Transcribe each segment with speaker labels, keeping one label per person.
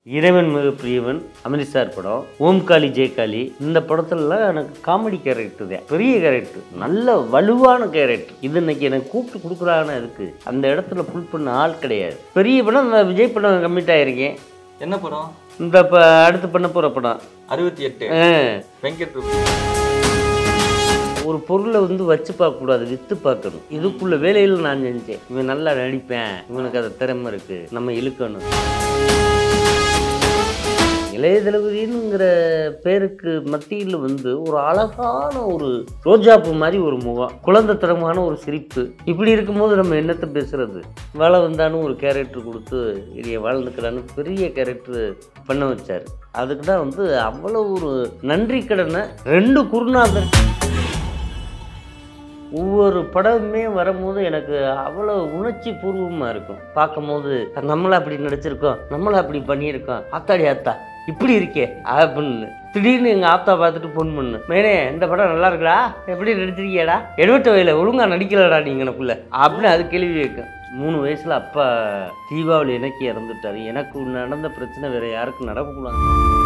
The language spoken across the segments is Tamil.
Speaker 1: இறைவன் மிக பிரியவன் அமிர்சார் படம் ஓம்காளி ஜெயகாளி இந்த படத்துலலாம் எனக்கு காமெடி கேரக்டர் தான் பெரிய கேரக்டர் நல்ல வலுவான கேரக்டர் இது இன்னைக்கு எனக்கு கூப்பிட்டு கொடுக்குறான்னு இருக்கு அந்த இடத்துல புல் பண்ண ஆள் கிடையாது பெரிய படம் இந்த விஜய் படம் கம்மிட் ஆயிருக்கேன்
Speaker 2: என்ன படம்
Speaker 1: இந்த இப்போ அடுத்து பண்ண போகிற படம்
Speaker 2: அறுபத்தி எட்டு
Speaker 1: ஆ.
Speaker 2: வெங்கட் பிரபு
Speaker 1: ஒரு பொருளை வந்து வச்சு பார்க்கக்கூடாது விற்று பார்க்கணும் இதுக்குள்ள வேலையில் நான் செஞ்சேன் இவன் நல்லா நடிப்பேன் இவனுக்கு அது திறமை இருக்கு நம்ம இழுக்கணும் இளைய தளபதிங்கிற பேருக்கு மத்தியில் வந்து ஒரு அழகான ஒரு ரோஜாப்பூ மாதிரி ஒரு முகம் குழந்தைத்தனமான ஒரு சிரிப்பு இப்படி இருக்கும்போது நம்ம என்னத்தை பேசுறது வேலை வந்தாலும் ஒரு கேரக்டர் கொடுத்து இதைய வாழ்ந்துக்கலான்னு பெரிய கேரக்டர் பண்ண வச்சார் அதுக்கு தான் வந்து அவ்வளோ ஒரு நன்றி கடனை ரெண்டு குருநாதர் ஒவ்வொரு படமுமே வரும்போது எனக்கு அவ்வளோ உணர்ச்சி பூர்வமாக இருக்கும் பார்க்கும்போது நம்மள அப்படி நடிச்சிருக்கோம் நம்மள அப்படி பண்ணியிருக்கோம் ஆத்தாடி ஆத்தா இப்படி இருக்கே அப்படின்னு திடீர்னு எங்கள் ஆத்தா பார்த்துட்டு ஃபோன் பண்ணு மேனே இந்த படம் நல்லா இருக்குடா எப்படி நடிச்சிருக்கியாடா எழுபத்த வயல ஒழுங்கா நடிக்கலடா நீங்க எனக்குள்ள அப்படின்னு அது கேள்வி வைக்கும் மூணு வயசுல அப்பா தீபாவளி எனக்கு இறந்துட்டாரு எனக்கு நடந்த பிரச்சனை வேற யாருக்கும் நடக்கக்கூடாது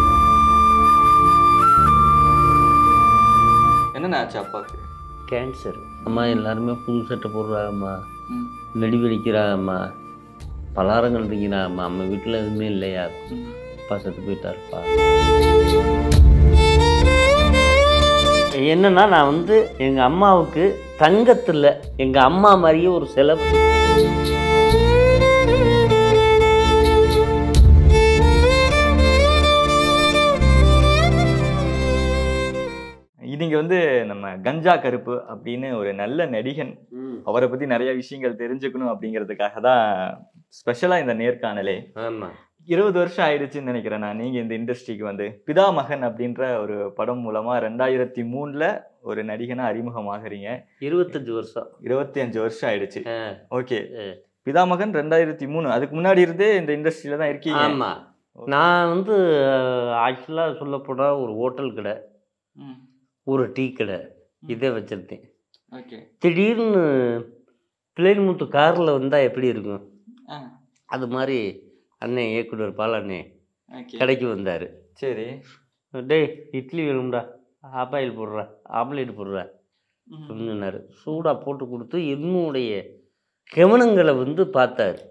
Speaker 2: என்னென்ன ஆச்சு அப்பாவுக்கு
Speaker 1: கேன்சர் அம்மா எல்லாருமே புது சட்டை போடுறாங்கம்மா நெடி வெடிக்கிறாங்கம்மா பலாரங்கள் இருக்கிறாங்கம்மா அம்மா வீட்டில் எதுவுமே இல்லையா அப்பா செத்து போயிட்டாருப்பா என்னன்னா நான் வந்து எங்கள் அம்மாவுக்கு தங்கத்தில் எங்கள் அம்மா மாதிரியே ஒரு செலவு
Speaker 2: நீங்க வந்து நம்ம கஞ்சா கருப்பு அப்படின்னு ஒரு நல்ல நடிகன் அவரை பத்தி நிறைய விஷயங்கள் தெரிஞ்சுக்கணும் அப்படிங்கிறதுக்காக தான் ஸ்பெஷலா இந்த நேர்காணலே
Speaker 1: ஆமாம்
Speaker 2: இருபது வருஷம் ஆயிடுச்சுன்னு நினைக்கிறேன் நான் நீங்க இந்த இண்டஸ்ட்ரிக்கு வந்து பிதா மகன் அப்படின்ற ஒரு படம் மூலமா ரெண்டாயிரத்தி மூணுல ஒரு நடிகனா அறிமுகமாகறீங்க
Speaker 1: இருபத்தஞ்சு வருஷம்
Speaker 2: இருபத்தி அஞ்சு வருஷம் ஆயிடுச்சு
Speaker 1: ஆ,
Speaker 2: ஓகே
Speaker 1: ஆ.
Speaker 2: பிதா மகன் ரெண்டாயிரத்தி மூணு அதுக்கு முன்னாடி இருந்தே இந்த இண்டஸ்ட்ரியில தான் இருக்கீங்க
Speaker 1: ஆமாம் நான் வந்து ஆக்சுவலாக சொல்லப்போனால் ஒரு ஹோட்டல் கடை ஒரு டீ கடை இதே வச்சுருந்தேன்
Speaker 2: ஓகே
Speaker 1: திடீர்னு பிளேன் மூத்து காரில் வந்தால் எப்படி இருக்கும் அது மாதிரி அண்ணன் இயக்குனர் பாலண்ணே
Speaker 2: ஓகே
Speaker 1: கடைக்கு வந்தார்
Speaker 2: சரி
Speaker 1: டேய் இட்லி வேணும்டா ஆப்பாயில் போடுறா ஆம்லேட் போடுறா சொன்னார் சூடாக போட்டு கொடுத்து என்னுடைய கவனங்களை வந்து பார்த்தாரு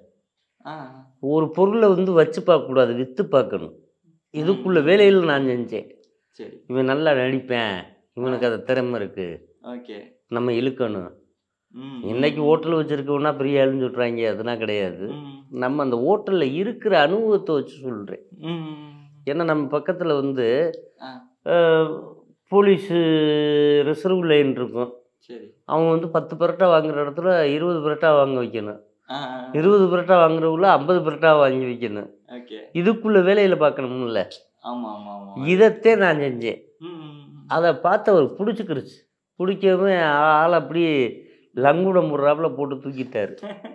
Speaker 1: ஒரு பொருளை வந்து வச்சு பார்க்கக்கூடாது விற்று பார்க்கணும் இதுக்குள்ள வேலையில் நான் செஞ்சேன்
Speaker 2: சரி
Speaker 1: இவன் நல்லா நடிப்பேன் இவனுக்கு அது திறமை இருக்குது
Speaker 2: ஓகே
Speaker 1: நம்ம இழுக்கணும் இன்னைக்கு ஹோட்டல் வச்சுருக்கோன்னா பெரிய ஆளுன்னு சொல்கிறாங்க அதெல்லாம் கிடையாது நம்ம அந்த ஹோட்டலில் இருக்கிற அனுபவத்தை வச்சு சொல்கிறேன் ஏன்னா நம்ம பக்கத்தில் வந்து
Speaker 2: ஆ.
Speaker 1: அஹ், போலீஸு ரிசர்வ் லைன் இருக்கும்
Speaker 2: சரி
Speaker 1: அவங்க வந்து பத்து பரோட்டா வாங்குற இடத்துல இருபது பரோட்டா வாங்க வைக்கணும் இருபது பரோட்டா வாங்குறவங்கள ஐம்பது பரோட்டா வாங்கி வைக்கணும்
Speaker 2: ஓகே
Speaker 1: இதுக்குள்ள வேலையில் பார்க்கணும்ல
Speaker 2: ஆமா ஆமா ஆமா
Speaker 1: இதைத்தே நான் செஞ்சேன்
Speaker 2: ம்,
Speaker 1: அதை பார்த்து அவர் பிடிச்சிக்கிருச்சு பிடிக்கவே ஆள் அப்படியே லங்குடம் முடுறாப்புல போட்டு தூக்கிட்டாரு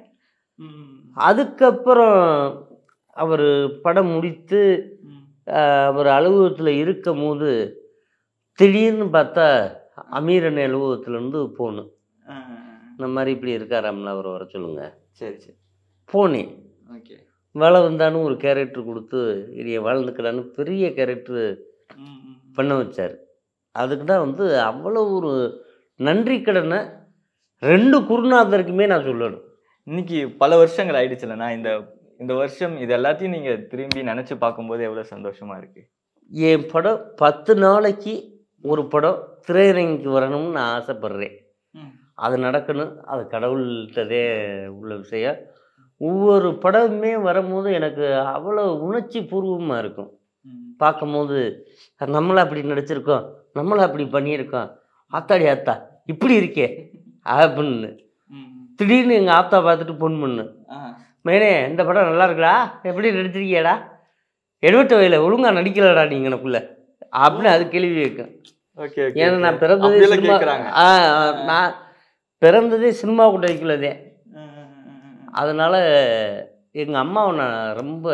Speaker 2: ம்,
Speaker 1: அதுக்கப்புறம் அவர் படம் முடித்து
Speaker 2: ம்.
Speaker 1: ஆஹ், அவர் அலுவலகத்தில் இருக்கும் போது திடீர்னு பார்த்தா அமீரன் அலுவலகத்துலேருந்து போகணும்
Speaker 2: ஆ,
Speaker 1: இந்த மாதிரி இப்படி இருக்காராம்ல அவரை வர சொல்லுங்க
Speaker 2: சரி சரி
Speaker 1: போனேன்
Speaker 2: ஓகே
Speaker 1: வேலை வந்தாலும் ஒரு கேரக்டர் கொடுத்து இதைய வாழ்ந்துக்கலான்னு பெரிய கேரக்டர்
Speaker 2: ம், ம்.
Speaker 1: பண்ண வச்சார் அதுக்கு தான் வந்து அவ்வளோ ஒரு நன்றி கடனை ரெண்டு குருநாதருக்குமே நான் சொல்லணும்
Speaker 2: இன்னைக்கு பல வருஷங்கள் ஆயிடுச்சுல நான் இந்த இந்த வருஷம் இது எல்லாத்தையும் நீங்க திரும்பி நினைச்சு பார்க்கும்போது எவ்வளவு சந்தோஷமா இருக்கு
Speaker 1: என் படம் பத்து நாளைக்கு ஒரு படம் திரையரங்குக்கு வரணும்னு நான் ஆசைப்பட்றேன் அது நடக்கணும் அது கடவுள்கிட்டதே உள்ள விஷயம் ஒவ்வொரு படமுமே வரும்போது எனக்கு அவ்வளோ உணர்ச்சி பூர்வமாக இருக்கும் பார்க்கும்போது நம்மள அப்படி நடிச்சிருக்கோம் நம்மள அப்படி பண்ணியிருக்கோம் ஆத்தாடி ஆத்தா இப்படி இருக்கே அப்படின்னு திடீர்னு எங்கள் ஆத்தா பார்த்துட்டு ஃபோன் பண்ணு மேனே இந்த படம் நல்லா இருக்குடா எப்படி நடிச்சிருக்கியாடா எழுபத்த வயல ஒழுங்கா நடிக்கலடா நீங்க எனக்குள்ள அப்படின்னு அது கேள்வி வைக்கும்
Speaker 2: ஓகே
Speaker 1: ஏன்னா நான் பிறந்ததே சினிமா ஆ ஆ, நான் பிறந்ததே சினிமா கூட்டணிக்குள்ளதே அதனால எங்கள் அம்மாவை நான் ரொம்ப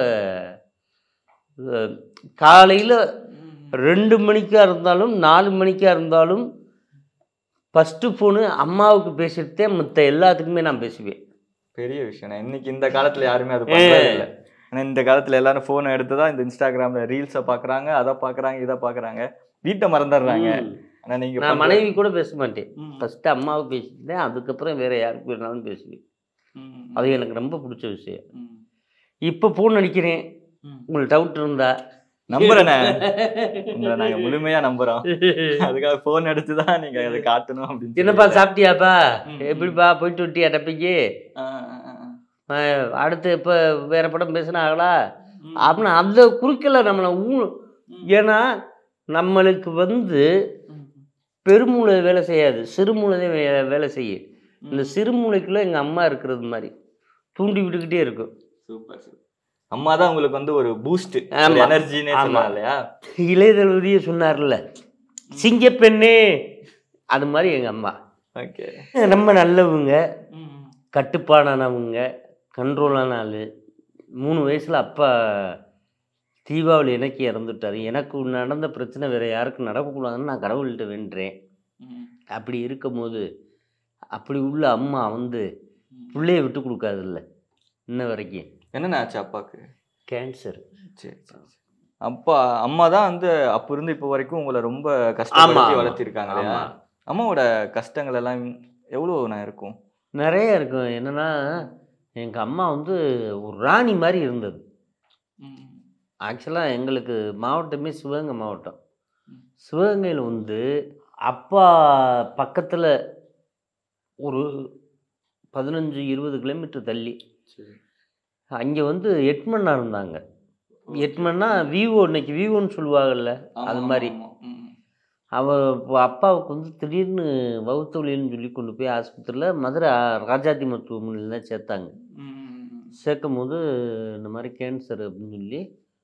Speaker 1: காலையில் ரெண்டு மணிக்காக இருந்தாலும் நாலு மணிக்காக இருந்தாலும் ஃபஸ்ட்டு ஃபோனு அம்மாவுக்கு பேசிட்டே மற்ற எல்லாத்துக்குமே நான் பேசுவேன்
Speaker 2: பெரிய விஷயம் நான் இன்னைக்கு இந்த காலத்துல யாருமே அது பண்றது இல்ல ஆனா இந்த காலத்துல எல்லாரும் போனை எடுத்துதான் இந்த இன்ஸ்டாகிராம்ல ரீல்ஸை பாக்குறாங்க அதை பாக்குறாங்க இதை பாக்குறாங்க வீட்டை மறந்துடுறாங்க
Speaker 1: ம்.
Speaker 2: ஆனா நீங்க
Speaker 1: நான்
Speaker 2: பண்ற-
Speaker 1: மனைவி கூட பேச மாட்டேன்
Speaker 2: ம்,
Speaker 1: ஃபஸ்ட்டு அம்மாவை பேசிட்டேன் அதுக்கப்புறம் வேற யாருக்கு வேணாலும் பேசுவேன்
Speaker 2: ம்,
Speaker 1: அது எனக்கு ரொம்ப பிடிச்ச விஷயம்
Speaker 2: ம்,
Speaker 1: இப்போ ஃபோன் அடிக்கிறேன்
Speaker 2: ம்.
Speaker 1: உங்களுக்கு டவுட் இருந்தா
Speaker 2: நம்புறேனே உங்களை நாங்க முழுமையா நம்புறோம் அதுக்காக போன் எடுத்துதான் நீங்க அதை காட்டணும் அப்படின்னு
Speaker 1: என்னப்பா
Speaker 2: சொல்லி.
Speaker 1: சாப்பிட்டியாப்பா
Speaker 2: ம்.
Speaker 1: எப்படிப்பா போயிட்டு விட்டியா டப்பிக்கு
Speaker 2: ஆ, ஆ, ஆ, ஆ.
Speaker 1: அஹ், அடுத்து இப்போ வேற படம் பேசினாங்களா
Speaker 2: ம்.
Speaker 1: அப்படின்னு அந்த குறுக்கில் நம்மளை ஊ ஏன்னா நம்மளுக்கு வந்து
Speaker 2: ம்,
Speaker 1: பெருமூளை வேலை செய்யாது சிறுமூளை தான் வே- வேலை செய்யும்
Speaker 2: ம்.
Speaker 1: இந்த சிறுமூளைக்குள்ள எங்கள் அம்மா இருக்கிறது மாதிரி தூண்டி விட்டுக்கிட்டே இருக்கும்
Speaker 2: சூப்பர் சூப்பர் அம்மா தான் உங்களுக்கு வந்து ஒரு பூஸ்ட்
Speaker 1: ஆமா.
Speaker 2: எனர்ஜினே
Speaker 1: ஆமா.
Speaker 2: சொல்லலாம் இல்லையா
Speaker 1: இளையதளபதியே சொன்னார்ல சிங்கப்பெண்ணே அது மாதிரி எங்கள் அம்மா
Speaker 2: ஓகே
Speaker 1: ரொம்ப நல்லவங்க கட்டுப்பாடானவங்க கண்ட்ரோலான ஆள் மூணு வயசில் அப்பா தீபாவளி எனக்கு இறந்துட்டார் எனக்கு நடந்த பிரச்சனை வேறு யாருக்கும் நடக்கக்கூடாதுன்னு நான் கடவுள்கிட்ட வேண்டுறேன் அப்படி இருக்கும்போது அப்படி உள்ள அம்மா வந்து பிள்ளைய விட்டு கொடுக்காதில்ல இன்ன வரைக்கும்
Speaker 2: என்னென்ன ஆச்சு அப்பாக்கு
Speaker 1: கேன்சர்
Speaker 2: சரி சரி சரி. அப்பா அம்மா தான் வந்து அப்ப இருந்து இப்போ வரைக்கும் உங்களை ரொம்ப கஷ்டப்படுத்தி
Speaker 1: ஆமா.
Speaker 2: வளர்த்திருக்காங்க இல்லையா
Speaker 1: ஆமாம்
Speaker 2: அம்மாவோட கஷ்டங்கள் எல்லாம் எவ்வளோ நான் இருக்கும்
Speaker 1: நிறைய இருக்கும் என்னென்னா எங்கள் அம்மா வந்து ஒரு ராணி மாதிரி இருந்தது ஆக்சுவலாக எங்களுக்கு மாவட்டமே சிவகங்கை மாவட்டம்
Speaker 2: ம்.
Speaker 1: சிவகங்கையில் வந்து அப்பா பக்கத்தில் ஒரு பதினஞ்சு இருபது கிலோமீட்டர் தள்ளி
Speaker 2: சரி
Speaker 1: அங்கே வந்து எட்மன்னா இருந்தாங்க எட்மன்னா விவோ இன்னைக்கு விவோன்னு சொல்லுவாங்கல்ல அது மாதிரி அவர் இப்போ அப்பாவுக்கு வந்து திடீர்னு வகுத்தொழில்னு சொல்லி கொண்டு போய் ஆஸ்பத்திரியில் மதுரை ராஜாதி மருத்துவமனையில் தான் சேர்த்தாங்க சேர்க்கும் போது இந்த மாதிரி கேன்சர் அப்படின்னு சொல்லி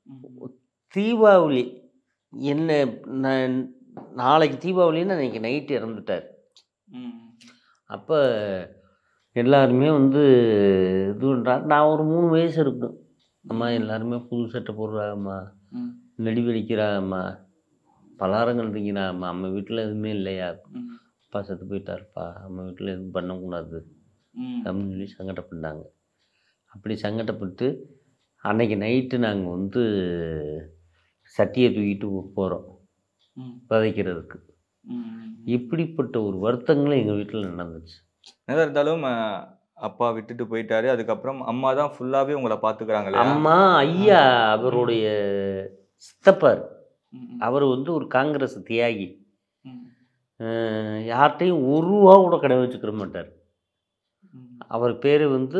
Speaker 1: தீபாவளி என்ன நான் நாளைக்கு தீபாவளின்னு அன்றைக்கி நைட்டு இறந்துட்டார் அப்போ எல்லாருமே வந்து இது பண்ணுறாங்க நான் ஒரு மூணு வயசு இருக்கும் அம்மா எல்லாருமே புது சட்டை போடுறாங்கம்மா நெடி வெடிக்கிறாங்கம்மா பலகாரங்கள் திங்கிறாங்கம்மா நம்ம வீட்டில் எதுவுமே இல்லையா அப்பா செத்து போயிட்டாருப்பா நம்ம வீட்டில் எதுவும் பண்ணக்கூடாது அப்படின்னு சொல்லி சங்கடப்பட்டாங்க அப்படி சங்கடப்பட்டு அன்னைக்கு நைட்டு நாங்கள் வந்து சட்டியை தூக்கிட்டு போகிறோம் விதைக்கிறதுக்கு இப்படிப்பட்ட ஒரு வருத்தங்களும் எங்கள் வீட்டில் நடந்துச்சு
Speaker 2: எதா இருந்தாலும் அஹ், அப்பா விட்டுட்டு போயிட்டாரு அதுக்கப்புறம் அம்மா தான் ஃபுல்லாவே உங்களை பாத்துக்கிறாங்க இல்லையா
Speaker 1: அம்மா ஐயா அவருடைய சித்தப்பார் அவர் வந்து ஒரு காங்கிரஸ் தியாகி அஹ் யார்கிட்டையும் ஒரு ரூபா கூட கடை வச்சுக்கிற மாட்டார் அவர் பேர் வந்து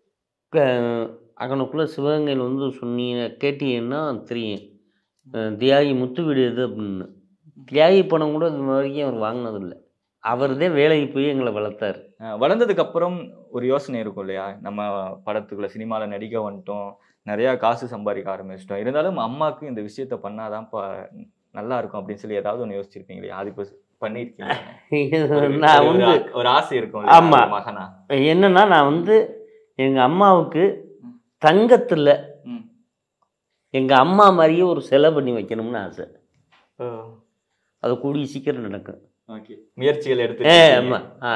Speaker 1: க- அங்கனக்குள்ளே சிவகங்கையில் வந்து சொன்னீங்க கேட்டீங்கன்னா தெரியும் அஹ் தியாகி முத்து வீடு எது அப்படின்னு தியாகி பணம் கூட இது வரைக்கும் அவர் வாங்கினதில்லை அவர் தான் வேலைக்கு போய் எங்களை வளர்த்தார்
Speaker 2: அஹ், வளர்ந்ததுக்கு அப்புறம் ஒரு யோசனை இருக்கும் இல்லையா நம்ம படத்துக்குள்ள சினிமால நடிக்க வந்துட்டோம் நிறைய காசு சம்பாதிக்க ஆரம்பிச்சிட்டோம் இருந்தாலும் அம்மாவுக்கு இந்த விஷயத்த பண்ணாதான்ப்பா நல்லா இருக்கும் அப்படின்னு சொல்லி ஏதாவது ஒன்று யோசிச்சிருப்பீங்க இல்லையா அது இப்போ பண்ணியிருக்கீங்க ஒரு-
Speaker 1: நான்
Speaker 2: ஒரு-
Speaker 1: வந்து
Speaker 2: ஒரு- ஒரு ஆசை இருக்கும் இல்லையா,
Speaker 1: ஆமா.
Speaker 2: ஒரு மகனா
Speaker 1: என்னன்னா நான் வந்து எங்கள் அம்மாவுக்கு தங்கத்தில்
Speaker 2: ம்.
Speaker 1: எங்கள் அம்மா மாதிரியே ஒரு சிலை பண்ணி வைக்கணும்னு ஆசை அது கூடிய சீக்கிரம் நடக்கும்
Speaker 2: ஓகே முயற்சிகள்
Speaker 1: ஏ
Speaker 2: எடுத்து
Speaker 1: ஆமாம் ஆ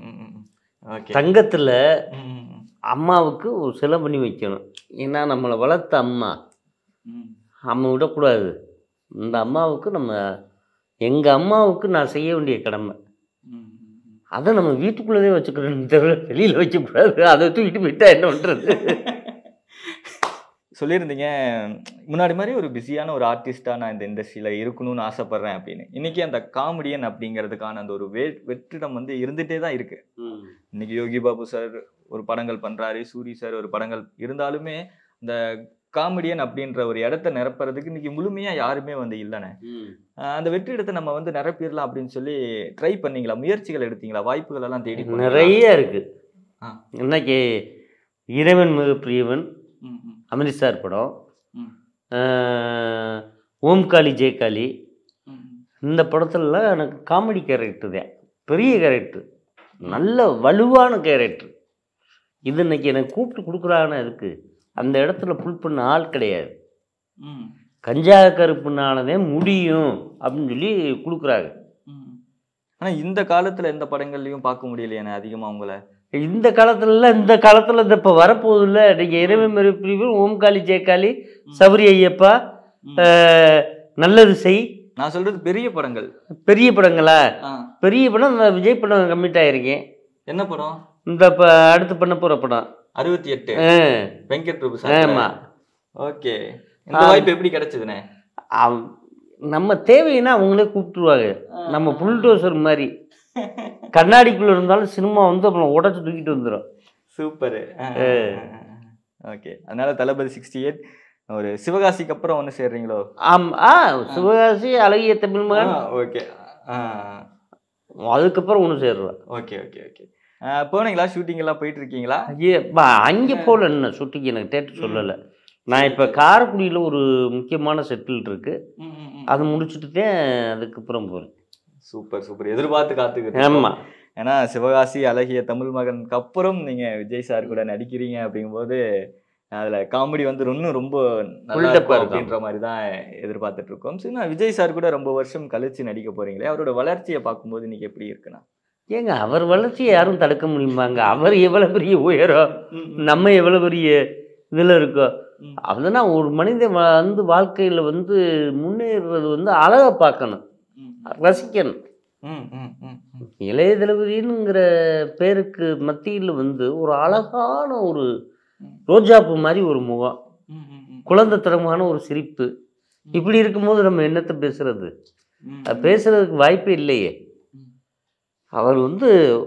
Speaker 2: ஓகே
Speaker 1: தங்கத்தில் அம்மாவுக்கு ஒரு சிலை பண்ணி வைக்கணும் ஏன்னா நம்மளை வளர்த்த அம்மா நம்ம விடக்கூடாது இந்த அம்மாவுக்கு நம்ம எங்கள் அம்மாவுக்கு நான் செய்ய வேண்டிய கடமை அதை நம்ம வீட்டுக்குள்ளதே வச்சுக்கிறோம் தவிர வெளியில் வைக்கக்கூடாது அதை தூக்கிட்டு போயிட்டா என்ன பண்ணுறது
Speaker 2: சொல்லியிருந்தீங்க முன்னாடி மாதிரி ஒரு பிஸியான ஒரு ஆர்டிஸ்டா நான் இந்த இண்டஸ்ட்ரியில இருக்கணும்னு ஆசைப்படுறேன் அப்படின்னு இன்னைக்கு அந்த காமெடியன் அப்படிங்கிறதுக்கான அந்த ஒரு வே வெற்றிடம் வந்து இருந்துட்டே தான் இருக்கு இன்னைக்கு யோகி பாபு சார் ஒரு படங்கள் பண்றாரு சூரி சார் ஒரு படங்கள் இருந்தாலுமே இந்த காமெடியன் அப்படின்ற ஒரு இடத்த நிரப்புறதுக்கு இன்னைக்கு முழுமையா யாருமே வந்து இல்லைண்ணே ஆஹ் அந்த வெற்றிடத்தை நம்ம வந்து நிரப்பிடலாம் அப்படின்னு சொல்லி ட்ரை பண்ணீங்களா முயற்சிகள் எடுத்தீங்களா வாய்ப்புகள் எல்லாம் தேடி போனீங்களா?
Speaker 1: நிறைய இருக்குது
Speaker 2: ஆ.
Speaker 1: இன்னைக்கு இறைவன் மிகப்பிரியவன்
Speaker 2: ம், ம்,
Speaker 1: அமிர்த்சார் படம்
Speaker 2: ம்,
Speaker 1: ஆஹ், ஓம்காளி ஜெயகாளி
Speaker 2: ம், ம்.
Speaker 1: இந்த படத்துலலாம் எனக்கு காமெடி கேரக்டர் தான் பெரிய கேரக்டர் நல்ல வலுவான கேரக்டர் இது இன்னைக்கு எனக்கு கூப்பிட்டு கொடுக்குறாங்கன்னா அதுக்கு அந்த இடத்துல புல் பண்ண ஆள் கிடையாது
Speaker 2: ம்,
Speaker 1: கஞ்சா கருப்புனாலதே முடியும் அப்படின்னு சொல்லி கொடுக்குறாங்க
Speaker 2: ம். ஆனா இந்த காலத்துல எந்த படங்கள்லயும் பார்க்க முடியலையானே அதிகமா உங்களை
Speaker 1: இந்த காலத்துல இந்த காலத்துல இந்த இப்போ வரப்போகுதுல்ல நீங்கள் இரவு மறு பிரிவு ஓம்காளி ஜெயகாளி சபரி ஐயப்பா
Speaker 2: ம்.
Speaker 1: அஹ், நல்லது செய்
Speaker 2: நான் சொல்றது பெரிய படங்கள்
Speaker 1: பெரிய படங்களா
Speaker 2: ஆ.
Speaker 1: பெரிய படம் இந்த விஜய் படம் கம்மிட் ஆயிருக்கேன்
Speaker 2: என்ன படம்
Speaker 1: இந்த இப்போ அடுத்து பண்ண போகிற படம்
Speaker 2: அறுபத்தி எட்டு
Speaker 1: ஆ,
Speaker 2: வெங்கட் பிரபு
Speaker 1: ஆமா
Speaker 2: சார் ஓகே இந்த வாய்ப்பு எப்படி கிடைச்சதுண்ணே
Speaker 1: அவ்- நம்ம தேவைன்னா அவங்களே கூப்பிட்டுருவாங்க நம்ம புல்டோசர் மாதிரி கண்ணாடிக்குள்ள இருந்தாலும் சினிமா வந்து அப்புறம் உடச்சு தூக்கிட்டு வந்துடும்
Speaker 2: சூப்பர் ஓகே அதனால தளபதி சிக்ஸ்டி எயிட் ஒரு சிவகாசிக்கு அப்புறம் ஒன்று சேர்றீங்களோ
Speaker 1: ஆம் ஆ சிவகாசி அழகிய தமிழ் மகன்
Speaker 2: ஓகே
Speaker 1: அதுக்கப்புறம் ஒன்று சேருவேன்
Speaker 2: ஓகே ஓகே ஓகே போனீங்களா ஷூட்டிங் எல்லாம் போயிட்டு இருக்கீங்களா
Speaker 1: ஐயே பா அங்கே போகல என்ன ஷூட்டிங் எனக்கு டேட்டு சொல்லலை நான் இப்போ காரைக்குடியில் ஒரு முக்கியமான செட்டில் இருக்கு அதை முடிச்சுட்டு தான் அதுக்கப்புறம் போகிறேன்
Speaker 2: சூப்பர் சூப்பர் எதிர்பார்த்து காத்துக்கிட்டு
Speaker 1: ஆமாம்
Speaker 2: ஏன்னா சிவகாசி அழகிய தமிழ் மகனுக்கு அப்புறம் நீங்க விஜய் சார் கூட நடிக்கிறீங்க அப்படிங்கும்போது அதுல காமெடி வந்து இன்னும் ரொம்ப நல்லா
Speaker 1: Build-up
Speaker 2: இருக்கும்
Speaker 1: இருக்கும்.
Speaker 2: அப்படின்ற மாதிரி தான் எதிர்பார்த்துட்டு இருக்கோம் சரி நான் விஜய் சார் கூட ரொம்ப வருஷம் கழிச்சு நடிக்க போறீங்களே அவரோட வளர்ச்சியை பார்க்கும்போது இன்னைக்கு எப்படி இருக்குண்ணா
Speaker 1: ஏங்க அவர் வளர்ச்சியை யாரும் தடுக்க முடியுமாங்க அவர் எவ்வளோ பெரிய உயரம் நம்ம எவ்வளோ பெரிய இதில் இருக்கோம்
Speaker 2: ம்.
Speaker 1: அதுனா ஒரு மனிதன் வந்து வாழ்க்கையில் வந்து முன்னேறுறது வந்து அழகை பார்க்கணும் ரசிக்கணும்
Speaker 2: ம், ம், ம், ம்.
Speaker 1: இளைய தளபதினுங்கிற பேருக்கு மத்தியில் வந்து ஒரு அழகான ஒரு ரோஜாப்பூ மாதிரி ஒரு முகம்
Speaker 2: ம், ம், ம்.
Speaker 1: குழந்தைத்தனமான ஒரு சிரிப்பு இப்படி இருக்கும்போது நம்ம என்னத்தை பேசுறது
Speaker 2: ம்,
Speaker 1: அது பேசுறதுக்கு வாய்ப்பே இல்லையே
Speaker 2: ம்.
Speaker 1: அவர் வந்து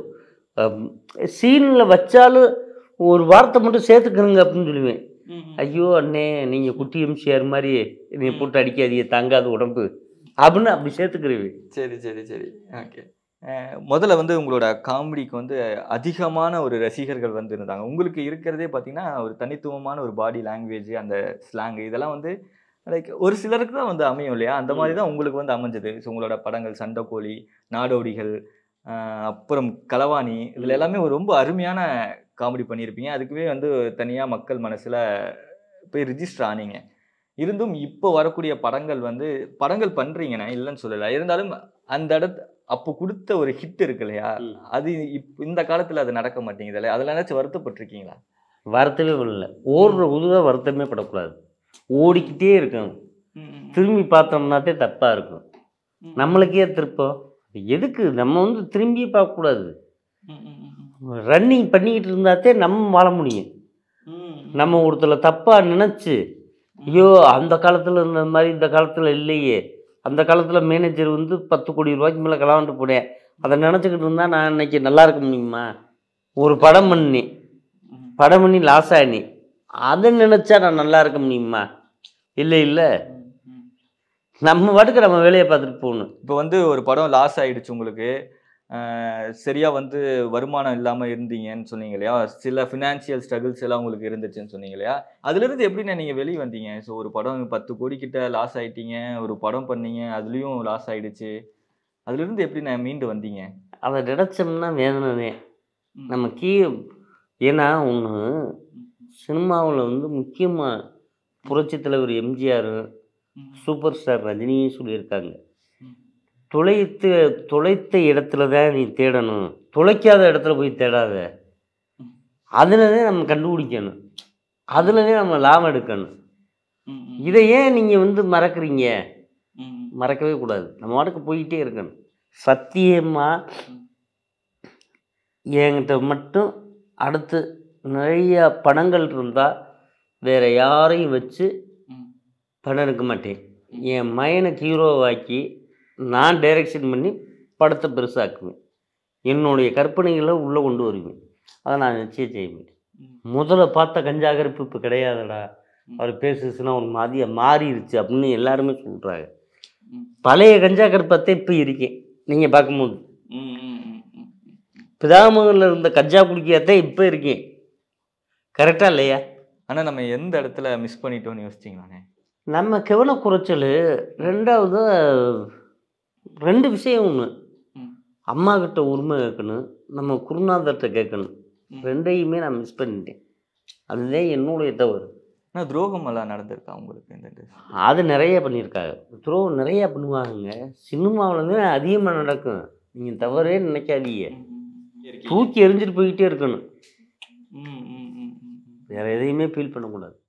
Speaker 1: சீனில் வச்சாலும் ஒரு வார்த்தை மட்டும் சேர்த்துக்கணுங்க அப்படின்னு சொல்லுவேன்
Speaker 2: ம், ம்.
Speaker 1: ஐயோ அண்ணே நீங்கள் குட்டி எம்சிஆர் மாதிரி என்னை போட்டு அடிக்காதீங்க தாங்காத உடம்பு அப்படின்னு அப்படி சேர்த்துக்கிறேன்
Speaker 2: சரி சரி சரி ஓகே முதல்ல வந்து உங்களோட காமெடிக்கு வந்து அதிகமான ஒரு ரசிகர்கள் வந்து இருந்தாங்க உங்களுக்கு இருக்கிறதே பார்த்தீங்கன்னா ஒரு தனித்துவமான ஒரு பாடி லாங்குவேஜ் அந்த ஸ்லாங் இதெல்லாம் வந்து லைக் ஒரு சிலருக்கு தான் வந்து அமையும் இல்லையா அந்த மாதிரி தான் உங்களுக்கு வந்து அமைஞ்சது ஸோ உங்களோட படங்கள் சண்டைக்கோழி நாடோடிகள் அஹ், அப்புறம் களவாணி இதில் எல்லாமே ஒரு ரொம்ப அருமையான காமெடி பண்ணியிருப்பீங்க அதுக்குவே வந்து தனியாக மக்கள் மனசில் போய் ரிஜிஸ்டர் ஆனீங்க இருந்தும் இப்போ வரக்கூடிய படங்கள் வந்து படங்கள் பண்றீங்கண்ணே இல்லைன்னு சொல்லலை இருந்தாலும் அந்த இடத்து அப்போ கொடுத்த ஒரு ஹிட் இருக்கு இல்லையா
Speaker 1: ம்.
Speaker 2: அது இப் இந்த காலத்துல அது நடக்க மாட்டேங்குது இல்லையா அதில் ஏதாச்சும் வருத்தப்பட்டிருக்கீங்களா
Speaker 1: வருத்தமே பண்ணல ஓடுற உதுவா வருத்தமே படக்கூடாது ஓடிக்கிட்டே இருக்கணும் திரும்பி பார்த்தோம்னாத்தே தப்பாக இருக்கும் நம்மளுக்கே திருப்பம் எதுக்கு நம்ம வந்து திரும்பி பார்க்கக்கூடாது ரன்னிங் பண்ணிக்கிட்டு இருந்தாத்தே நம்ம வாழ முடியும் நம்ம ஒருத்தரை தப்பாக நினச்சி ஐயோ அந்த காலத்தில் இருந்த மாதிரி இந்த காலத்தில் இல்லையே அந்த காலத்தில் மேனேஜர் வந்து பத்து கோடி ரூபாய்க்கு மேலே கலாண்டு போனேன் அதை நினச்சிக்கிட்டு இருந்தால் நான் இன்னைக்கு நல்லா இருக்க முடியுமா ஒரு படம் பண்ணி படம் பண்ணி லாஸ் ஆனி அதை நினச்சா நான் நல்லா இருக்க முடியுமா இல்லை இல்லை நம்ம பாட்டுக்கு நம்ம வேலையை பார்த்துட்டு போகணும்
Speaker 2: இப்போ வந்து ஒரு படம் லாஸ் ஆயிடுச்சு உங்களுக்கு அஹ், சரியா வந்து வருமானம் இல்லாம இருந்தீங்கன்னு சொன்னீங்க இல்லையா சில ஃபினான்ஷியல் ஸ்ட்ரகிள்ஸ் எல்லாம் உங்களுக்கு இருந்துச்சுன்னு சொன்னீங்க இல்லையா அதுல இருந்து எப்படிண்ணே நீங்க வெளியே வந்தீங்க ஸோ ஒரு படம் பத்து கோடி கிட்ட லாஸ் ஆயிட்டீங்க ஒரு படம் பண்ணீங்க அதுலயும் லாஸ் ஆயிடுச்சு அதுல இருந்து எப்படி நான் மீண்டு வந்தீங்க
Speaker 1: அதை நினச்சோம்னா வேதனை நம்ம கீ ஏன்னா ஒன்று சினிமாவில் வந்து முக்கியமாக புரட்சித் தலைவர் எம்ஜிஆர் சூப்பர் ஸ்டார் ரஜினியும் சொல்லியிருக்காங்க துளைத்து துளைத்த இடத்துல தான் நீ தேடணும் துளைக்காத இடத்துல போய் தேடாத அதுலதே நம்ம கண்டுபிடிக்கணும் அதுலதே நம்ம லாபம் எடுக்கணும் இதை ஏன் நீங்கள் வந்து மறக்கிறீங்க மறக்கவே கூடாது நம்ம வாட்டுக்கு போயிட்டே இருக்கணும் சத்தியமாக என்கிட்ட மட்டும் அடுத்து நிறைய படங்கள் இருந்தால் வேற யாரையும் வச்சு படம் எடுக்க மாட்டேன் என் மயனை ஹீரோவாக்கி நான் டைரக்ஷன் பண்ணி படத்தை பெருசாக்குவேன் என்னுடைய கற்பனைகளை உள்ளே கொண்டு வருவேன் அதை நான் நிச்சயம் செய்வேன் முதல்ல பார்த்த கஞ்சா கருப்பு இப்போ கிடையாதுடா அவர் பேசுச்சுன்னா ஒரு மாதிரியா மாறிடுச்சு அப்படின்னு எல்லாருமே சொல்கிறாங்க பழைய கஞ்சா கருப்பத்தை இப்போ இருக்கேன் நீங்கள் பார்க்கும்போது பிதாமகனில் இருந்த கஞ்சா குடிக்காதான் இப்போ இருக்கேன் கரெக்டாக இல்லையா
Speaker 2: ஆனா நம்ம எந்த இடத்துல மிஸ் பண்ணிட்டோம்னு யோசிச்சிங்களாண்ணே
Speaker 1: நம்ம கவன குறைச்சல் ரெண்டாவது ரெண்டு விஷயம் ஒன்று அம்மா கிட்ட உரிமை கேட்கணும் நம்ம குருநாதர்கிட்ட கேட்கணும் ரெண்டையுமே நான் மிஸ் பண்ணிட்டேன் அதுதான் என்னுடைய தவறு
Speaker 2: ஆனால் துரோகம் எல்லாம் நடந்திருக்கா உங்களுக்கு இந்த இது?
Speaker 1: அது நிறைய பண்ணியிருக்காங்க துரோகம் நிறைய பண்ணுவாங்க சினிமாவில் தான் அதிகமாக நடக்கும் நீங்கள் தவறே நினைக்காதீங்க தூக்கி எறிஞ்சிட்டு போய்கிட்டே இருக்கணும்
Speaker 2: ம், ம், ம், ம், ம்.
Speaker 1: வேற எதையுமே ஃபீல் பண்ணக்கூடாது